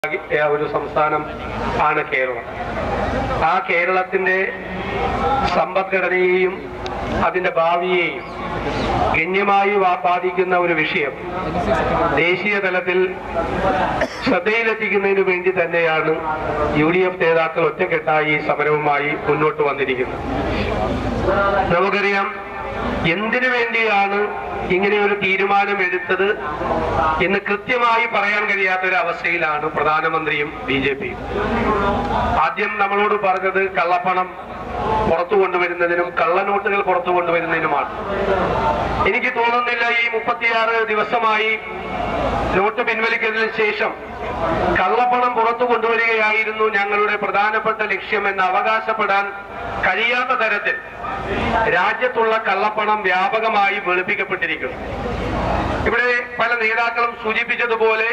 ആയ ഒരു സംസ്ഥാനം ആണ് കേരളം ആ കേരളത്തിന്റെ സമ്പദ്ഘടനയെയും അതിന്റെ ഭാവിയെയും ഗണ്യമായി വാ- ബാധിക്കുന്ന ഒരു വിഷയം ദേശീയ തലത്തിൽ ശ്രദ്ധയിലെത്തിക്കുന്നതിന് വേണ്ടി തന്നെയാണ് യു ഡി എഫ് നേതാക്കൾ ഒറ്റക്കെട്ടായി ഈ സമരവുമായി മുന്നോട്ട് വന്നിരിക്കുന്നത് നമുക്കറിയാം എന്തിനു വേണ്ടിയാണ് ഇങ്ങനെ ഒരു തീരുമാനം എടുത്തത് എന്ന് കൃത്യമായി പറയാൻ കഴിയാത്ത ഒരു അവസ്ഥയിലാണ് പ്രധാനമന്ത്രിയും ബി ജെ പിയും ആദ്യം നമ്മളോട് പറഞ്ഞത് കള്ളപ്പണം പുറത്തു കൊണ്ടുവരുന്നതിനും കള്ളനോട്ടുകൾ പുറത്തു കൊണ്ടുവരുന്നതിനുമാണ് എനിക്ക് തോന്നുന്നില്ല ഈ മുപ്പത്തിയാറ് ദിവസമായി നോട്ട് പിൻവലിക്കുന്നതിന് ശേഷം കള്ളപ്പണം പുറത്തു കൊണ്ടുവരികയായിരുന്നു ഞങ്ങളുടെ പ്രധാനപ്പെട്ട ലക്ഷ്യമെന്ന് അവകാശപ്പെടാൻ കഴിയാത്ത തരത്തിൽ രാജ്യത്തുള്ള കള്ളപ്പണം വ്യാപകമായി വെളുപ്പിക്കപ്പെട്ടിരിക്കുന്നു ഇവിടെ പല നേതാക്കളും സൂചിപ്പിച്ചതുപോലെ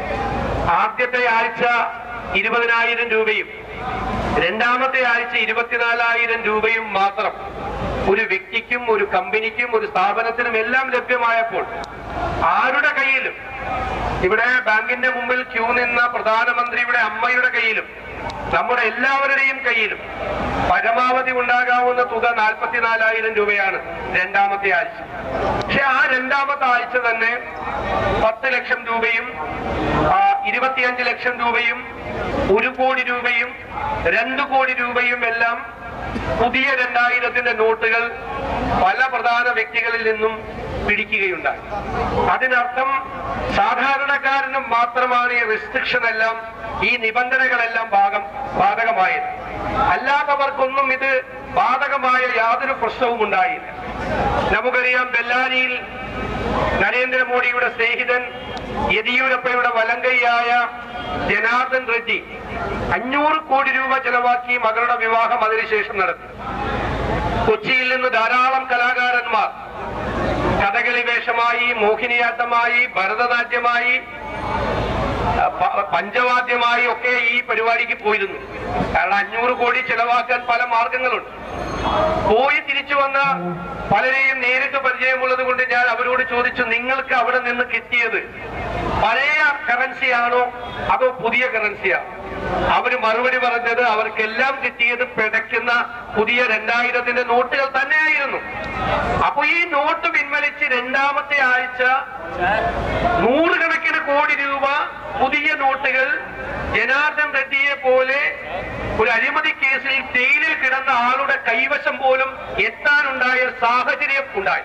ആദ്യത്തെ ആഴ്ച ഇരുപതിനായിരം രൂപയും രണ്ടാമത്തെ ആഴ്ച ഇരുപത്തിനാലായിരം രൂപയും മാത്രം ഒരു വ്യക്തിക്കും ഒരു കമ്പനിക്കും ഒരു സ്ഥാപനത്തിനും എല്ലാം ലഭ്യമായപ്പോൾ ആരുടെ കയ്യിലും ഇവിടെ ബാങ്കിന്റെ മുമ്പിൽ ക്യൂ നിന്ന പ്രധാനമന്ത്രിയുടെ അമ്മയുടെ കയ്യിലും നമ്മുടെ എല്ലാവരുടെയും കയ്യിലും പരമാവധി ഉണ്ടാകാവുന്ന തുക നാൽപ്പത്തിനാലായിരം രൂപയാണ് രണ്ടാമത്തെ ആഴ്ച പക്ഷെ ആ രണ്ടാമത്തെ ആഴ്ച തന്നെ പത്ത് ലക്ഷം രൂപയും ആ, ഇരുപത്തിയഞ്ച് ലക്ഷം രൂപയും ഒരു കോടി രൂപയും രണ്ട് കോടി രൂപയും എല്ലാം പുതിയ രണ്ടായിരത്തിന്റെ നോട്ടുകൾ പല പ്രധാന വ്യക്തികളിൽ നിന്നും പിടിക്കുകയുണ്ടായി അതിനർത്ഥം സാധാരണക്കാരനും മാത്രമാണ് ഈ റെസ്ട്രിക്ഷൻ എല്ലാം ഈ നിബന്ധനകളെല്ലാം ഭാഗം ബാധകമായത് അല്ലാത്തവർക്കൊന്നും ഇത് ബാധകമായ യാതൊരു പ്രശ്നവും ഉണ്ടായില്ല നമുക്കറിയാം ബെല്ലാരിയിൽ നരേന്ദ്രമോദിയുടെ സ്നേഹിതൻ യെദിയൂരപ്പയുടെ വലങ്കൈയായ ജനാർദ്ദൻ റെഡ്ഡി അഞ്ഞൂറ് കോടി രൂപ ചെലവാക്കി മകളുടെ വിവാഹം അതിനുശേഷം നടത്തി കൊച്ചിയിൽ നിന്ന് ധാരാളം കലാകാരന്മാർ കഥകളി വേഷമായി മോഹിനിയാട്ടമായി ഭരതനാട്യമായി പ- പഞ്ചവാദ്യമായി ഒക്കെ ഈ പരിപാടിക്ക് പോയിരുന്നു കാരണം അഞ്ഞൂറ് കോടി ചെലവാക്കാൻ പല മാർഗങ്ങളുണ്ട് പോയി തിരിച്ചു വന്ന പലരെയും നേരിട്ട് പരിചയമുള്ളത് കൊണ്ട് ഞാൻ അവരോട് ചോദിച്ചു നിങ്ങൾക്ക് അവിടെ നിന്ന് കിട്ടിയത് പഴയ കറൻസിയാണോ അതോ പുതിയ കറൻസിയാണോ അവര് മറുപടി പറഞ്ഞത് അവർക്കെല്ലാം കിട്ടിയത് പിടയ്ക്കുന്ന പുതിയ രണ്ടായിരത്തിന്റെ നോട്ടുകൾ തന്നെയായിരുന്നു അപ്പൊ ഈ നോട്ട് പിൻവലിച്ച് രണ്ടാമത്തെ ആഴ്ച നൂറുകണക്കിന് കോടി രൂപ പുതിയ നോട്ടുകൾ ജനാർദ്ദൻ റെഡ്ഡിയെ പോലെ ഒരു അഴിമതി കേസിൽ ജയിലിൽ കിടന്ന ആളുടെ കൈവശം പോലും എത്താനുണ്ടായ സാഹചര്യം ഉണ്ടായി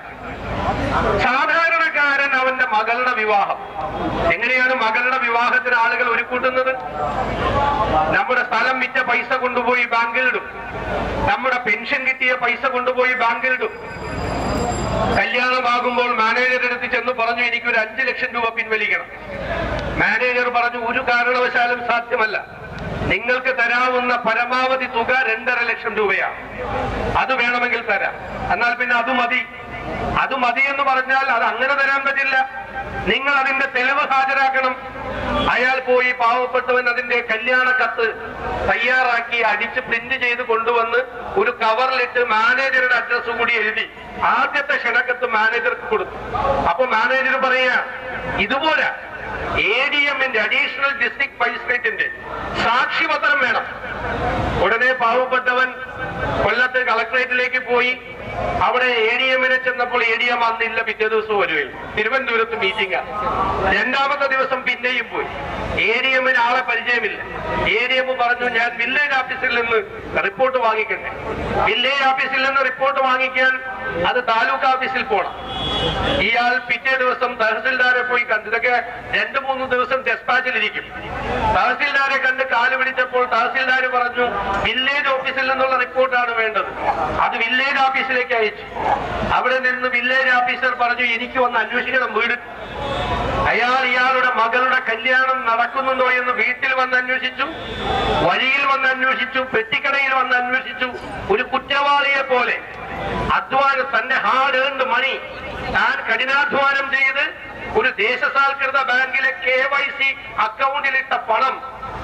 സാധാരണക്കാരൻ അവന്റെ മകളുടെ വിവാഹം എങ്ങനെയാണ് മകളുടെ വിവാഹത്തിന് ആളുകൾ ഒരുക്കൂട്ടുന്നത് നമ്മുടെ സ്ഥലം വിറ്റ പൈസ കൊണ്ടുപോയി ബാങ്കിലിടും നമ്മുടെ പെൻഷൻ കിട്ടിയ പൈസ കൊണ്ടുപോയി ബാങ്കിലിടും കല്യാണമാകുമ്പോൾ മാനേജറുടെ അടുത്ത് ചെന്ന് പറഞ്ഞു എനിക്ക് ഒരു അഞ്ചു ലക്ഷം രൂപ പിൻവലിക്കണം മാനേജർ പറഞ്ഞു ഒരു കാരണവശാലും സാധ്യമല്ല നിങ്ങൾക്ക് തരാവുന്ന പരമാവധി തുക രണ്ടര ലക്ഷം രൂപയാണ് അത് വേണമെങ്കിൽ തരാം എന്നാൽ പിന്നെ അത് മതി അത് മതി എന്ന് പറഞ്ഞാൽ അത് അങ്ങനെ തരാൻ പറ്റില്ല നിങ്ങൾ അതിന്റെ തെളിവ് ഹാജരാക്കണം അയാൾ പോയി പാവപ്പെട്ടവൻ അതിന്റെ കല്യാണ കത്ത് തയ്യാറാക്കി അടിച്ച് പ്രിന്റ് ചെയ്ത് കൊണ്ടുവന്ന് ഒരു കവറിലിട്ട് മാനേജറുടെ അഡ്രസ് കൂടി എഴുതി ആദ്യത്തെ ക്ഷണക്കത്ത് മാനേജർക്ക് കൊടുത്തു അപ്പൊ മാനേജർ പറയാ ഇതുപോലെ എ ഡി എമ്മിന്റെ അഡീഷണൽ ഡിസ്ട്രിക്ട് മജിസ്ട്രേറ്റിന്റെ സാക്ഷിപത്രം വേണം ഉടനെ പാവപ്പെട്ടവൻ കൊല്ലത്ത് കളക്ടറേറ്റിലേക്ക് പോയി അവിടെ എ ഡി എമ്മിനെ ചെന്നപ്പോൾ എ ഡി എം അന്നില്ല പിറ്റേ ദിവസം വരുകയും തിരുവനന്തപുരത്ത് മീറ്റിംഗ് രണ്ടാമത്തെ ദിവസം പിന്നെയും പോയി എ ഡി എമ്മിന് ആളെ പരിചയമില്ല എ ഡി എം പറഞ്ഞു ഞാൻ വില്ലേജ് ഓഫീസിൽ നിന്ന് റിപ്പോർട്ട് വാങ്ങിക്കട്ടെ വില്ലേജ് ഓഫീസിൽ നിന്ന് റിപ്പോർട്ട് വാങ്ങിക്കാൻ അത് താലൂക്ക് ഓഫീസിൽ പോണം ഇയാൾ പിറ്റേ ദിവസം തഹസിൽദാരെ പോയി കണ്ടു ഇതൊക്കെ രണ്ടു മൂന്ന് ദിവസം ഡെസ്പാച്ചിലിരിക്കും തഹസിൽദാരെ കണ്ട് കാല് പിടിച്ചപ്പോൾ തഹസിൽദാർ പറഞ്ഞു വില്ലേജ് ഓഫീസിൽ നിന്നുള്ള റിപ്പോർട്ടാണ് വേണ്ടത് അത് വില്ലേജ് ഓഫീസിലേക്ക് അയച്ചു അവിടെ നിന്ന് വില്ലേജ് ഓഫീസർ പറഞ്ഞു എനിക്ക് വന്ന് അന്വേഷിക്കണം വീട് അയാൾ ഇയാളുടെ മകളുടെ കല്യാണം നടക്കുന്നുണ്ടോ എന്ന് വീട്ടിൽ വന്ന് അന്വേഷിച്ചു വഴിയിൽ വന്ന് അന്വേഷിച്ചു പെട്ടിക്കടയിൽ വന്ന് അന്വേഷിച്ചു ഒരു കുറ്റവാളിയെ പോലെ അധ്വാനം തന്റെ ഹാർഡ് ഏൺഡ് മണി താൻ കഠിനാധ്വാനം ചെയ്ത് ഒരു ദേശസാൽകൃത ബാങ്കിലെ കെ വൈ സി അക്കൗണ്ടിലിട്ട പണം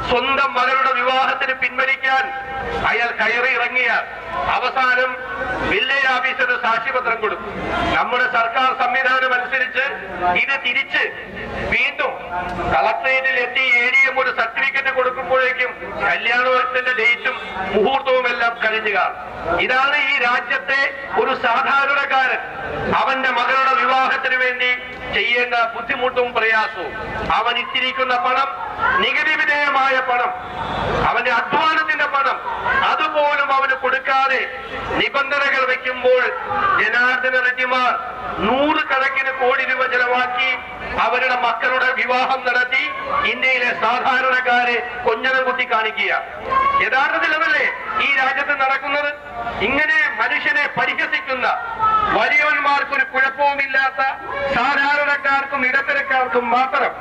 സ്വന്തം മകളുടെ വിവാഹത്തിന് പിൻവലിക്കാൻ അയാൾ കയറി ഇറങ്ങിയാൽ അവസാനം വില്ലേജ് ഓഫീസറിന് സാക്ഷ്യപത്രം കൊടുക്കും നമ്മുടെ സർക്കാർ സംവിധാനം അനുസരിച്ച് ഇത് തിരിച്ച് വീണ്ടും കളക്ടറേറ്റിൽ എത്തി എ ഡി എം ഒരു സർട്ടിഫിക്കറ്റ് കൊടുക്കുമ്പോഴേക്കും കല്യാണത്തിന്റെ ഡേറ്റും മുഹൂർത്തവും എല്ലാം കഴിഞ്ഞു കാണും ഇതാണ് ഈ രാജ്യത്തെ ഒരു സാധാരണക്കാരൻ അവന്റെ മകളുടെ വിവാഹത്തിന് വേണ്ടി ചെയ്യേണ്ട ബുദ്ധിമുട്ടും പ്രയാസവും അവൻ ഇത്തിരിക്കുന്ന പണം നികുതി വിധേയമായ പണം അവന്റെ അധ്വാനത്തിന്റെ പണം അതുപോലും അവന് കൊടുക്കാതെ നിബന്ധനകൾ വെക്കുമ്പോൾ ജനാർദ്ദന റെഡ്ഡിമാർ നൂറുകണക്കിന് കോടി രൂപ ചെലവാക്കി അവരുടെ മക്കളുടെ വിവാഹം നടത്തി ഇന്ത്യയിലെ സാധാരണക്കാരെ കൊഞ്ഞനം കുത്തി കാണിക്കുക യഥാർത്ഥത്തിൽ അതല്ലേ ഈ രാജ്യത്ത് നടക്കുന്നത് ഇങ്ങനെ മനുഷ്യനെ പരിഹസിക്കുന്ന വലിയവന്മാർക്കൊരു കുഴപ്പവുമില്ലാത്ത സാധാരണക്കാർക്കും ഇടത്തരക്കാർക്കും മാത്രം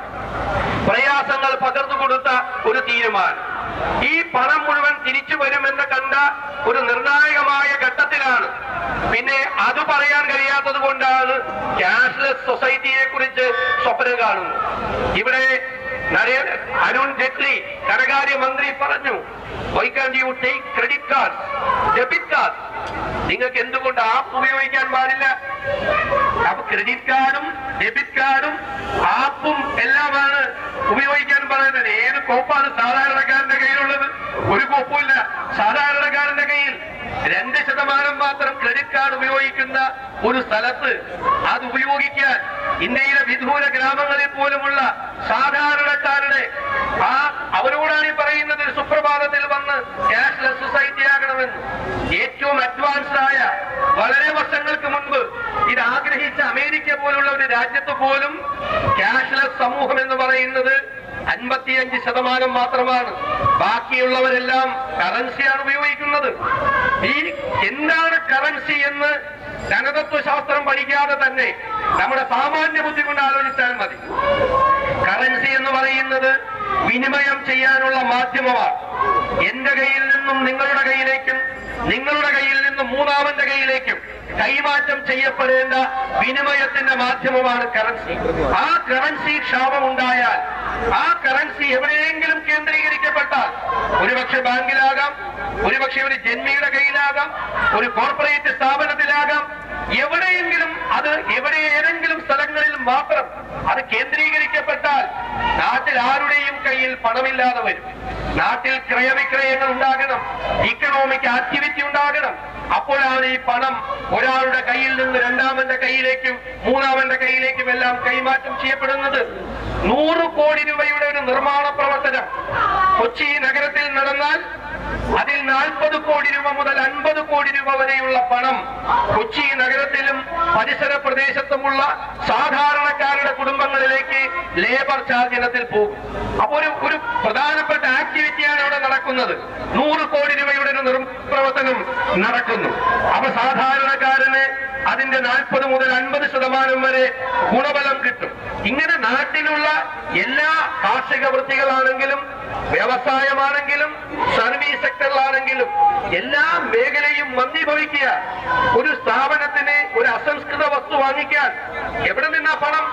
പ്രയാസങ്ങൾ പകർന്നു കൊടുത്ത ഒരു തീരുമാനം ഈ പണം മുഴുവൻ തിരിച്ചു വരുമെന്ന് കണ്ട ഒരു നിർണായകമായ ഘട്ടത്തിലാണ് പിന്നെ അത് പറയാൻ കഴിയാത്തത് കൊണ്ടാണ് ക്യാഷ്ലെസ് സൊസൈറ്റിയെ കുറിച്ച് സ്വപ്നം കാണുന്നത് ഇവിടെ നരേ- അരുൺ ജെയ്റ്റ്ലി ധനകാര്യമന്ത്രി പറഞ്ഞു why can you take credit card debit card നിങ്ങൾക്ക് എന്തുകൊണ്ട് ആപ്പ് ഉപയോഗിക്കാൻ പാടില്ല അപ്പൊ ക്രെഡിറ്റ് കാർഡും ഡെബിറ്റ് കാർഡും ആപ്പും എല്ലാമാണ് ഉപയോഗിക്കാൻ പറയുന്നത് ഏത് കോപ്പാണ് സാധാരണക്കാരന്റെ കയ്യിലുള്ളത് ഒരു കോപ്പുമില്ല സാധാരണക്കാരന്റെ കയ്യിൽ രണ്ട് ശതമാനം മാത്രം ക്രെഡിറ്റ് കാർഡ് ഉപയോഗിക്കുന്ന ഒരു സ്ഥലത്ത് അത് ഉപയോഗിക്കാൻ ഇന്ത്യയിലെ വിദൂര ഗ്രാമങ്ങളിൽ പോലുമുള്ള സാധാരണക്കാരുടെ ആ അവരോടാണ് ഈ പറയുന്നത് ഒരു സുപ്രഭാതത്തിൽ വന്ന് ക്യാഷ്ലെസ് സൊസൈറ്റി ആകണമെന്ന് ഏറ്റവും അഡ്വാൻസ്ഡ് ആയ വളരെ വർഷങ്ങൾക്ക് മുൻപ് ഇത് ആഗ്രഹിച്ച അമേരിക്ക പോലുള്ള ഒരു രാജ്യത്ത് പോലും ക്യാഷ്ലെസ് സമൂഹം എന്ന് പറയുന്നത് അൻപത്തിയഞ്ച് ശതമാനം മാത്രമാണ് ബാക്കിയുള്ളവരെല്ലാം കറൻസിയാണ് ഉപയോഗിക്കുന്നത് ഈ എന്താണ് കറൻസി എന്ന് ധനതത്വശാസ്ത്രം പഠിക്കാതെ തന്നെ നമ്മുടെ സാമാന്യ ബുദ്ധി കൊണ്ട് ആലോചിച്ചാൽ മതി കറൻസി എന്ന് പറയുന്നത് വിനിമയം ചെയ്യാനുള്ള മാധ്യമമാണ് എന്റെ കയ്യിൽ നിന്നും നിങ്ങളുടെ കയ്യിലേക്കും നിങ്ങളുടെ കയ്യിൽ നിന്നും മൂന്നാമന്റെ കയ്യിലേക്കും കൈമാറ്റം ചെയ്യപ്പെടേണ്ട വിനിമയത്തിന്റെ മാധ്യമമാണ് കറൻസി ആ കറൻസി ക്ഷാമം ഉണ്ടായാൽ ആ കറൻസി എവിടെയെങ്കിലും കേന്ദ്രീകരിക്കപ്പെട്ടാൽ ഒരുപക്ഷെ ബാങ്കിലാകാം ഒരുപക്ഷെ ഒരു ജന്മിയുടെ കയ്യിലാകാം ഒരു കോർപ്പറേറ്റ് സ്ഥാപനത്തിലാകാം എവിടെയെങ്കിലും അത് എവിടെ ഏതെങ്കിലും സ്ഥലങ്ങളിൽ മാത്രം അത് കേന്ദ്രീകരിക്കപ്പെട്ടാൽ നാട്ടിൽ ആരുടെയും കയ്യിൽ പണമില്ലാതെ വരും നാട്ടിൽ ക്രയവിക്രയങ്ങൾ ഉണ്ടാകണം ഇക്കണോമിക് ആക്ടിവിറ്റി ഉണ്ടാകണം അപ്പോഴാണ് ഈ പണം ഒരാളുടെ കയ്യിൽ നിന്ന് രണ്ടാമന്റെ കയ്യിലേക്കും മൂന്നാമന്റെ കയ്യിലേക്കും എല്ലാം കൈമാറ്റം ചെയ്യപ്പെടുന്നത് നൂറ് കോടി രൂപയുടെ ഒരു നിർമ്മാണ പ്രവർത്തനം കൊച്ചി നഗരത്തിൽ നടന്നാൽ അതിൽ നാൽപ്പത് കോടി രൂപ മുതൽ അൻപത് കോടി രൂപ വരെയുള്ള പണം കൊച്ചി നഗരത്തിലും പരിസര പ്രദേശത്തുമുള്ള സാധാരണക്കാരുടെ കുടുംബങ്ങളിലേക്ക് ലേബർ ചാർജ് ഇനത്തിൽ പോകും അപ്പൊ ഒരു ഒരു പ്രധാനപ്പെട്ട ആക്ടിവിറ്റിയാണ് അവിടെ നടക്കുന്നത് നൂറ് കോടി രൂപയുടെ ഒരു നിർമ്മാണപ്രവർത്തനം നടക്കുന്നു അപ്പൊ സാധാരണക്കാരന് അതിന്റെ നാൽപ്പത് മുതൽ അൻപത് ശതമാനം വരെ ഗുണഫലം കിട്ടും ഇങ്ങനെ നാട്ടിലുള്ള എല്ലാ കാർഷിക വൃത്തികളാണെങ്കിലും വ്യവസായമാണെങ്കിലും സർവീസ് സെക്ടറിലാണെങ്കിലും എല്ലാ മേഖലയും മന്ദീഭവിക്കുക ഒരു സ്ഥാപനത്തിന് ഒരു അസംസ്കൃത വസ്തു വാങ്ങിക്കാൻ എവിടെ നിന്നാ പണം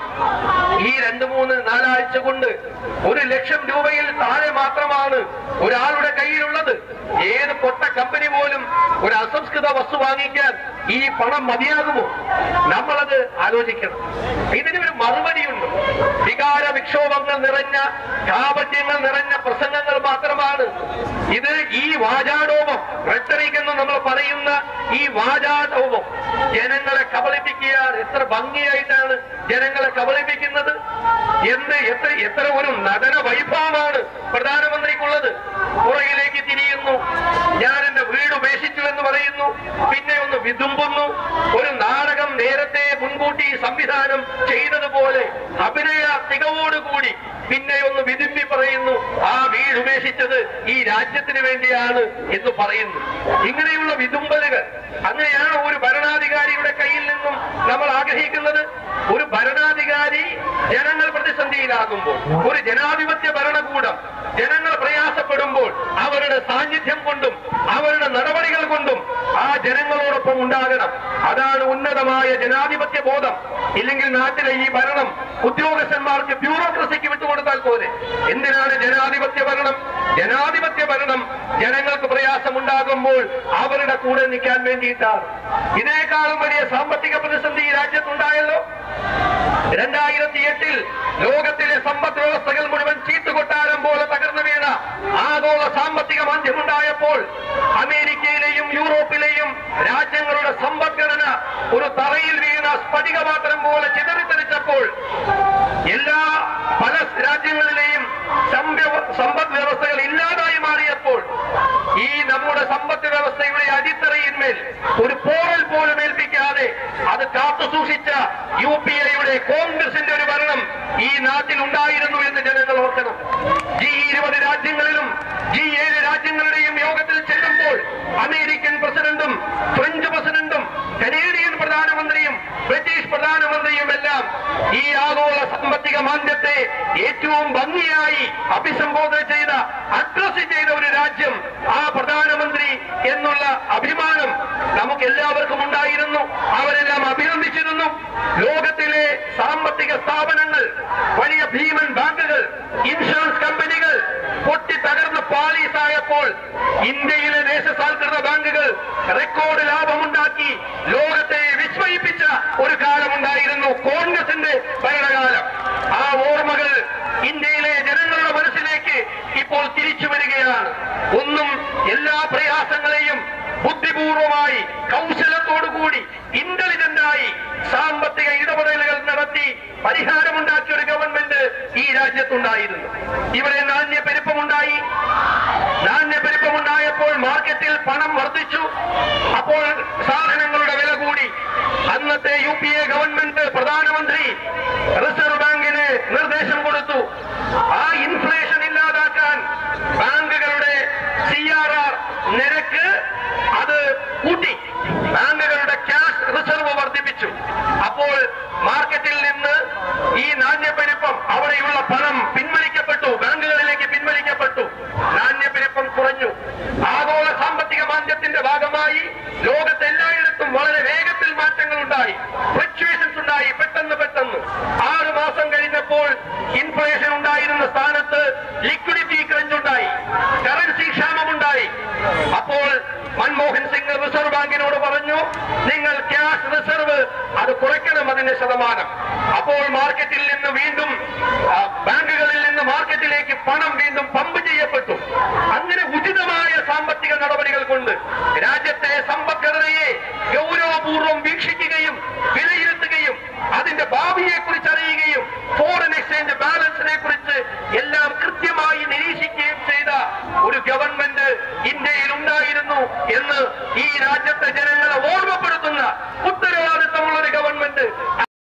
ഈ രണ്ട് മൂന്ന് നാലാഴ്ച കൊണ്ട് ഒരു ലക്ഷം രൂപയിൽ താഴെ മാത്രമാണ് ഒരാളുടെ കയ്യിലുള്ളത് ഏത് പൊട്ട കമ്പനി പോലും ഒരു അസംസ്കൃത വസ്തു വാങ്ങിക്കാൻ ഈ പണം മതിയാകുമോ നമ്മളത് ആലോചിക്കണം ഇതിന് ഒരു മറുപടിയുണ്ട് വികാര വിക്ഷോഭങ്ങൾ നിറഞ്ഞ കാപട്യങ്ങൾ നിറഞ്ഞ പ്രസംഗങ്ങൾ മാത്രമാണ് ഇത് ഈ വാചാടോപം റെട്ടറിക് എന്ന് നമ്മൾ പറയുന്ന ഈ വാചാടോപം ജനങ്ങളെ കബളിപ്പിക്കുകയാണ് എത്ര ഭംഗിയായിട്ടാണ് ജനങ്ങളെ കബളിപ്പിക്കുന്നത് എന്ത് എത്ര എത്ര ഒരു നടന വൈഭവമാണ് പ്രധാനമന്ത്രിക്കുള്ളത് പുറകിലേക്ക് തിരിയുന്നു ഞാൻ എന്റെ വീട് ഉപേക്ഷിച്ചു എന്ന് പറയുന്നു പിന്നെ ഒന്ന് വിതുമ്പുന്നു ഒരു നാടകം നേരത്തെ മുൻകൂട്ടി സംവിധാനം ചെയ്തതുപോലെ അഭിനയ തികവോടുകൂടി പിന്നെ ഒന്ന് വിതുമ്പി പറയുന്നു ആ വീട് ഉപേക്ഷിച്ചത് ഈ രാജ്യത്തിന് വേണ്ടിയാണ് എന്ന് പറയുന്നു ഇങ്ങനെയുള്ള വിതുമ്പലുകൾ അങ്ങനെയാണ് ഒരു ഭരണാധികാരിയുടെ കയ്യിൽ നിന്നും നമ്മൾ ആഗ്രഹിക്കുന്നത് ഒരു ഭരണാധികാരി ജനങ്ങൾ പ്രതിസന്ധിയിലാകുമ്പോൾ ഒരു ജനാധിപത്യ ഭരണകൂടം ജനങ്ങൾ പ്രയാസപ്പെടുമ്പോൾ അവരുടെ സാന്നിധ്യം കൊണ്ടും അവരുടെ നടപടികൾ കൊണ്ടും ആ ജനങ്ങളോടൊപ്പം ഉണ്ടാകണം അതാണ് ഉന്നതമായ ജനാധിപത്യ ബോധം ഇല്ലെങ്കിൽ നാട്ടിലെ ഈ ഭരണം ഉദ്യോഗസ്ഥന്മാർക്ക് ബ്യൂറോക്രസിക്ക് വിട്ടുകൊടുത്താൽ പോലെ എന്തിനാണ് ജനാധിപത്യ ഭരണം ജനാധിപത്യ ഭരണം ജനങ്ങൾക്ക് പ്രയാസമുണ്ടാകുമ്പോൾ അവരുടെ കൂടെ നിൽക്കാൻ വേണ്ടിയിട്ടാണ് ഇതിനേക്കാളും വലിയ സാമ്പത്തിക പ്രതിസന്ധി ഈ രാജ്യത്തുണ്ടായല്ലോ രണ്ടായിരത്തി എട്ടിൽ ലോകത്തിലെ സമ്പദ് വ്യവസ്ഥകൾ മുഴുവൻ ചീട്ടുകൊട്ടാരം പോലെ തകർന്നു വീണ ആഗോള സാമ്പത്തിക മാന്ദ്യമുണ്ടായപ്പോൾ അമേരിക്കയിലെയും യൂറോപ്പിലെയും രാജ്യങ്ങളുടെ സമ്പദ്ഘടന ഒരു തറയിൽ വീണ സ്ഫടികപാത്രം പോലെ ചിതറിത്തെറിച്ചപ്പോൾ എല്ലാ പല രാജ്യങ്ങളിലെയും സംവ്യവ- സമ്പദ് വ്യവസ്ഥകൾ ഇല്ലാതായി മാറിയപ്പോൾ ഈ നമ്മുടെ സമ്പദ് വ്യവസ്ഥയുടെ അടിത്തറയിന്മേൽ ഒരു പോറൽ പോലും ഏൽപ്പിക്കാതെ അത് കാത്തു സൂക്ഷിച്ച യു പി എയുടെ കോൺഗ്രസിന്റെ ഒരു ഭരണം ഈ നാട്ടിൽ ഉണ്ടായിരുന്നു എന്ന് ജനങ്ങൾ ഓർക്കണം ജി ഇരുപത് രാജ്യങ്ങളിലും ജി ഏഴ് രാജ്യങ്ങളുടെയും യോഗത്തിൽ ചെല്ലുമ്പോൾ അമേരിക്കൻ പ്രസിഡന്റും ഫ്രഞ്ച് പ്രസിഡന്റും കനേഡിയൻ പ്രധാനമന്ത്രിയും ബ്രിട്ടീഷ് പ്രധാനമന്ത്രിയും എല്ലാം ഈ ആഗോള സാമ്പത്തിക മാന്ദ്യത്തെ ഏറ്റവും ഭംഗിയായി അഭിസംബോധന ചെയ്ത അഡ്രസ് ചെയ്ത ഒരു രാജ്യം ആ പ്രധാനമന്ത്രി എന്നുള്ള അഭിമാനം നമുക്ക് എല്ലാവർക്കും ഉണ്ടായിരുന്നു അവരെല്ലാം അഭിനന്ദിച്ചിരുന്നു ലോകത്തിലെ സാമ്പത്തിക സ്ഥാപനങ്ങൾ വലിയ ഭീമൻ ബാങ്കുകൾ ഇൻഷുറൻസ് കമ്പനികൾ പൊട്ടി തകർന്ന് പാളീസായപ്പോൾ ഇന്ത്യയിലെ ദേശസാൽകൃത ബാങ്കുകൾ റെക്കോർഡ് ലാഭമുണ്ടാക്കി ലോകത്തെ വിസ്മയിപ്പിച്ച ഒരു കാലമുണ്ടായിരുന്നു കോൺഗ്രസിന്റെ ഭരണകാലം ആ ഓർമ്മകൾ ഇന്ത്യയിലെ ജനങ്ങളുടെ മനസ്സിലേക്ക് ഇപ്പോൾ തിരിച്ചു വരികയാണ് ഒന്നും എല്ലാ പ്രയാസങ്ങളെയും ബുദ്ധിപൂർവമായി കൗശലത്തോടുകൂടി ഇന്റലിജന്റായി സാമ്പത്തിക ഇടപെടലുകൾ നടത്തി പരിഹാരമുണ്ടാക്കിയ ഒരു ഗവൺമെന്റ് ഈ രാജ്യത്തുണ്ടായിരുന്നു ഇവിടെ നാണ്യപ്പെരുപ്പമുണ്ടായി നാണ്യപ്പെരുപ്പമുണ്ടായപ്പോൾ മാർക്കറ്റിൽ പണം വർദ്ധിച്ചു അപ്പോൾ സാധനങ്ങളുടെ വില കൂടി അന്നത്തെ യു പി എ ഗവൺമെന്റ് പ്രധാനമന്ത്രി റിസർവ് ബാങ്കിന് നിർദ്ദേശം കൊടുത്തു ആ ഇൻഫ്ലേഷൻ ഇല്ലാതാക്കാൻ ബാങ്കുകളുടെ സി ആർ ആർ നിരക്ക് അത് കൂട്ടി ബാങ്കുകളുടെ ക്യാഷ് റിസർവ് വർദ്ധിപ്പിച്ചു അപ്പോൾ മാർക്കറ്റിൽ നിന്ന് ഈ നാണ്യപ്പെരുപ്പം അവിടെയുള്ള പണം പിൻവലിക്കപ്പെട്ടു ബാങ്കുകളിലേക്ക് പിൻവലിക്കപ്പെട്ടു നാണ്യപ്പെരുപ്പം കുറഞ്ഞു ആഗോള സാമ്പത്തിക മാന്ദ്യത്തിന്റെ ഭാഗമായി ലോകത്ത് എല്ലായിടത്തും വളരെ വേഗത്തിൽ മാറ്റങ്ങൾ ഉണ്ടായി ഫ്ലക്ച്വേഷൻസ് ഉണ്ടായി പെട്ടെന്ന് പെട്ടെന്ന് ആറ് മാസം കഴിഞ്ഞപ്പോൾ ഇൻഫ്ലേഷൻ ഉണ്ടായിരുന്ന സ്ഥാനത്ത് ലിക്വിഡിറ്റി ക്രഞ്ച് ഉണ്ടായി കറൻസി ക്ഷാമമുണ്ടായി അപ്പോൾ മൻമോഹൻ സിംഗ് റിസർവ് ബാങ്കിനോട് പറഞ്ഞു നിങ്ങൾ ക്യാഷ് റിസർവ് അത് കുറയ്ക്കണം അതിന്റെ ശതമാനം അപ്പോൾ മാർക്കറ്റിൽ നിന്ന് വീണ്ടും ആ, ബാങ്കുകളിൽ നിന്ന് മാർക്കറ്റിലേക്ക് പണം വീണ്ടും പമ്പ് ചെയ്യപ്പെട്ടു അങ്ങനെ ഉചിതമായ സാമ്പത്തിക നടപടികൾ കൊണ്ട് രാജ്യത്തെ സമ്പദ്ഘടനയെ ഗൗരവപൂർവ്വം വീക്ഷിക്കുകയും വിലയിരുത്തുകയും അതിന്റെ ഭാവിയെ കുറിച്ച് അറിയുകയും ഫോറിൻ എക്സ്ചേഞ്ച് ബാലൻസിനെ കുറിച്ച് എല്ലാം കൃത്യമായി നിരീക്ഷിക്കുകയും ചെയ്ത ഒരു ഗവൺമെന്റ് ഇന്ത്യയിൽ ഉണ്ടായിരുന്നു എന്ന് ഈ രാജ്യത്തെ ജന